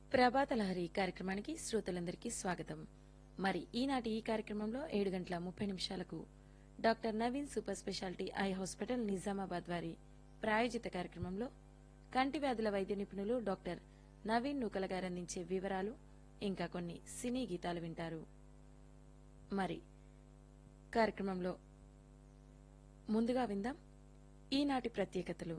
ప్రభాత లహరి కార్యక్రమానికి శ్రోతలందరికీ స్వాగతం మరి ఈనాటి ఈ కార్యక్రమంలో ఏడు గంటల ముప్పై నిమిషాలకు doctor Naveen super speciality eye hospital Nizamabad వారి ప్రాయోజిత కార్యక్రమంలో కంటి వ్యాధుల వైద్య నిపుణులు డాక్టర్ నవీన్ నూకల గారు అందించే వివరాలు ఇంకా కొన్ని సినీ గీతాలు వింటారు మరి కార్యక్రమంలో ముందుగా విందాం ఈనాటి ప్రత్యేకతలు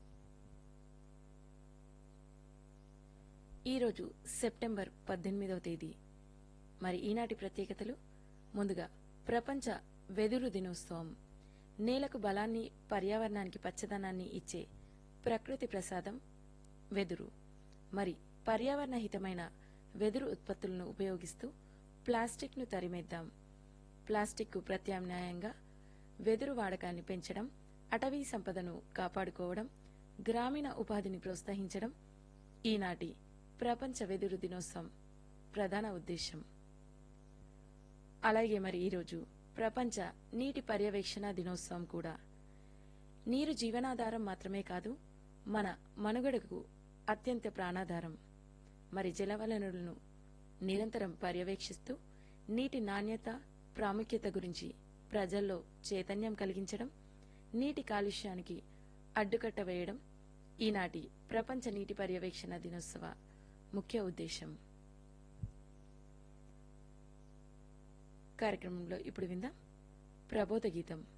ఈరోజు సెప్టెంబర్ పద్దెనిమిదవ తేదీ మరి ఈనాటి ప్రత్యేకతలు ముందుగా ప్రపంచ వెదురు దినోత్సవం నేలకు బలాన్ని పర్యావరణానికి పచ్చదనాన్ని ఇచ్చే ప్రకృతి ప్రసాదం వెదురు మరి పర్యావరణ హితమైన వెదురు ఉత్పత్తులను ఉపయోగిస్తూ ప్లాస్టిక్ను తరిమేద్దాం ప్లాస్టిక్కు ప్రత్యామ్నాయంగా వెదురు వాడకాన్ని పెంచడం అటవీ సంపదను కాపాడుకోవడం గ్రామీణ ఉపాధిని ప్రోత్సహించడం ఈనాటి ప్రపంచ వెదురు దినోత్సవం ప్రధాన ఉద్దేశం అలాగే మరి ఈరోజు ప్రపంచ నీటి పర్యవేక్షణ దినోత్సవం కూడా నీరు జీవనాధారం మాత్రమే కాదు మన మనుగడకు అత్యంత ప్రాణాధారం మరి జలవనరులను నిరంతరం పర్యవేక్షిస్తూ నీటి నాణ్యత ప్రాముఖ్యత గురించి ప్రజల్లో చైతన్యం కలిగించడం నీటి కాలుష్యానికి అడ్డుకట్ట వేయడం ఈనాటి ప్రపంచ నీటి పర్యవేక్షణ దినోత్సవ ముఖ్య ఉద్దేశం కార్యక్రమంలో ఇప్పుడు విందాం ప్రబోధ గీతం